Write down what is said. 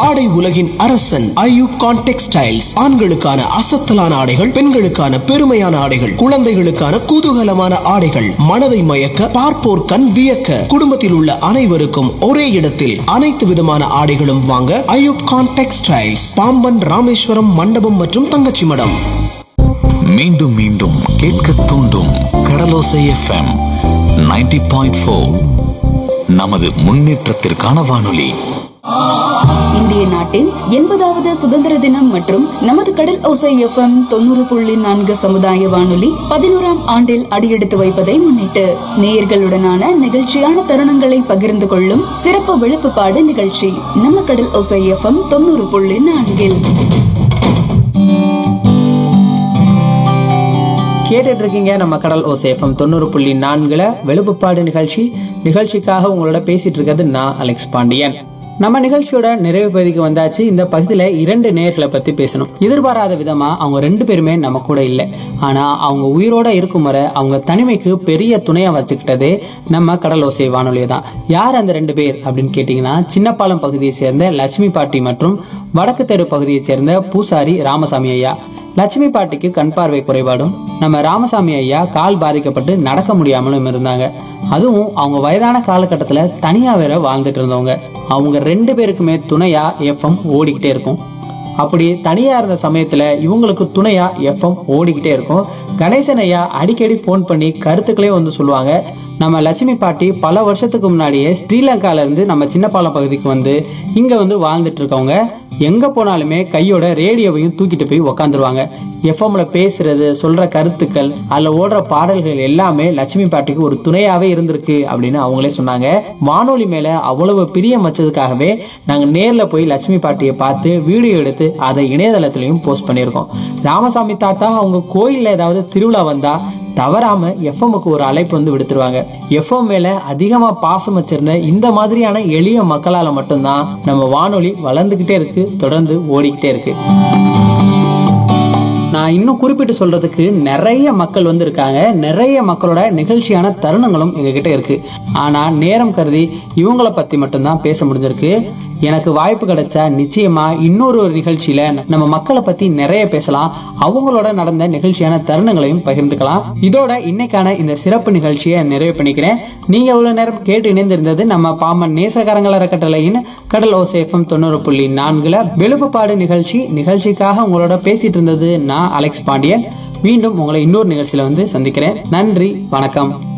ஆடை உலகின் அரசன் ஐயூப் கான் டெக்ஸ்டைல்ஸ் ஆண்களுக்கான அசத்தலான ஆடைகள் பெண்களுக்கான பெருமையான ஆடைகள் குழந்தைகளுக்கான குதூகலமான ஆடைகள் மனதை மயக்க பார்ப்போர் கண் வியக்க குடும்பத்தில் உள்ள அனைவருக்கும் ஒரே இடத்தில் அனைத்து விதமான ஆடைகளும் வாங்க ஐயூப் கான் டெக்ஸ்டைல்ஸ் பாம்பன் ராமேஸ்வரம் மண்டபம் மற்றும் தங்கச்சி மடம் மீண்டும் மீண்டும் கேட்க தூண்டும் கடலோசை எஃப்எம் 90.4 பாயிண்ட் நமது முன்னேற்றத்திற்கான வானொலி இந்திய நாட்டின் எண்பதாவது சுதந்திர தினம் மற்றும் நமது கடல் ஓசை எஃப்எம் தொண்ணூறு புள்ளி நான்கு சமுதாய வானொலி பதினோராம் ஆண்டில் அடியெடுத்து வைப்பதை முன்னிட்டு நேயர்களுடனான நிகழ்ச்சியான தருணங்களை பகிர்ந்து கொள்ளும் சிறப்பு விழுப்புப்பாடு நிகழ்ச்சி நம்ம கடல் ஓசை எஃப்எம் தொண்ணூறு புள்ளி நான்கில் கேட்டுட்டு இருக்கீங்க நம்ம கடல் ஓசேஃபம் தொண்ணூறு புள்ளி நான்குல வெளுப்புப்பாடு நிகழ்ச்சி நிகழ்ச்சிக்காக உங்களோட பேசிட்டு இருக்கிறது நான் அலெக்ஸ் பாண்டியன் நம்ம நிகழ்ச்சியோட நிறைவு பகுதிக்கு வந்தாச்சு இந்த பகுதியில இரண்டு நேர்களை பத்தி பேசணும் எதிர்பாராத விதமா அவங்க ரெண்டு பேருமே நம்ம கூட இல்லை ஆனா அவங்க உயிரோட இருக்கும் வரை அவங்க தனிமைக்கு பெரிய துணையா வச்சுக்கிட்டதே நம்ம கடல் ஓசை வானொலி தான் யார் அந்த ரெண்டு பேர் அப்படின்னு கேட்டீங்கன்னா சின்னப்பாலம் பகுதியை சேர்ந்த லட்சுமி பாட்டி மற்றும் வடக்கு தெரு பகுதியை சேர்ந்த பூசாரி ராமசாமி ஐயா லட்சுமி பாட்டிக்கு கண் பார்வை குறைபாடும் நம்ம ராமசாமி ஐயா கால் பாதிக்கப்பட்டு நடக்க முடியாமலும் இருந்தாங்க அதுவும் அவங்க வயதான காலகட்டத்துல தனியா வேற வாழ்ந்துட்டு இருந்தவங்க அவங்க ரெண்டு பேருக்குமே துணையா எஃப்எம் ஓடிக்கிட்டே இருக்கும் அப்படி தனியா இருந்த சமயத்துல இவங்களுக்கு துணையா எஃப்எம் ஓடிக்கிட்டே இருக்கும் கணேசன் ஐயா அடிக்கடி ஃபோன் பண்ணி கருத்துக்களையும் வந்து சொல்லுவாங்க நம்ம லட்சுமி பாட்டி பல வருஷத்துக்கு முன்னாடியே ஸ்ரீலங்கால இருந்து நம்ம சின்னப்பாலம் பகுதிக்கு வந்து இங்க வந்து வாழ்ந்துட்டு இருக்கவங்க எங்க போனாலுமே கையோட ரேடியோவையும் தூக்கிட்டு போய் உக்காந்துருவாங்க எஃப்எம்ல பேசுறது சொல்ற கருத்துக்கள் அதுல ஓடுற பாடல்கள் எல்லாமே லட்சுமி பாட்டிக்கு ஒரு துணையாவே இருந்திருக்கு அப்படின்னு அவங்களே சொன்னாங்க வானொலி மேல அவ்வளவு பிரியம் வச்சதுக்காகவே நாங்க நேர்ல போய் லட்சுமி பாட்டியை பார்த்து வீடியோ எடுத்து அதை இணையதளத்திலையும் போஸ்ட் பண்ணியிருக்கோம் ராமசாமி தாத்தா அவங்க கோயில்ல ஏதாவது திருவிழா வந்தா தவறாம எஃப்எம்முக்கு ஒரு அழைப்பு வந்து விடுத்துருவாங்க எஃப்எம் மேல அதிகமா பாசம் வச்சிருந்த இந்த மாதிரியான எளிய மக்களால மட்டும்தான் நம்ம வானொலி வளர்ந்துகிட்டே இருக்கு தொடர்ந்து ஓடிக்கிட்டே இருக்கு நான் இன்னும் குறிப்பிட்டு சொல்றதுக்கு நிறைய மக்கள் வந்து இருக்காங்க நிறைய மக்களோட நிகழ்ச்சியான தருணங்களும் எங்ககிட்ட இருக்கு ஆனா நேரம் கருதி இவங்கள பத்தி மட்டும்தான் பேச முடிஞ்சிருக்கு எனக்கு வாய்ப்பு கிடைச்சா நிச்சயமா இன்னொரு ஒரு நிகழ்ச்சியில நம்ம மக்களை பத்தி நிறைய பேசலாம் அவங்களோட நடந்த நிகழ்ச்சியான தருணங்களையும் பகிர்ந்துக்கலாம் இதோட இன்னைக்கான இந்த சிறப்பு நிகழ்ச்சியை நிறைவு பண்ணிக்கிறேன் நீங்க இவ்வளவு நேரம் கேட்டு இணைந்திருந்தது நம்ம பாமன் நேசகரங்கள அறக்கட்டளையின் கடல் ஓசேஃபம் தொண்ணூறு புள்ளி நான்குல வெளுப்புப்பாடு நிகழ்ச்சி நிகழ்ச்சிக்காக உங்களோட பேசிட்டு இருந்தது நான் அலெக்ஸ் பாண்டியன் மீண்டும் உங்களை இன்னொரு நிகழ்ச்சியில வந்து சந்திக்கிறேன் நன்றி வணக்கம்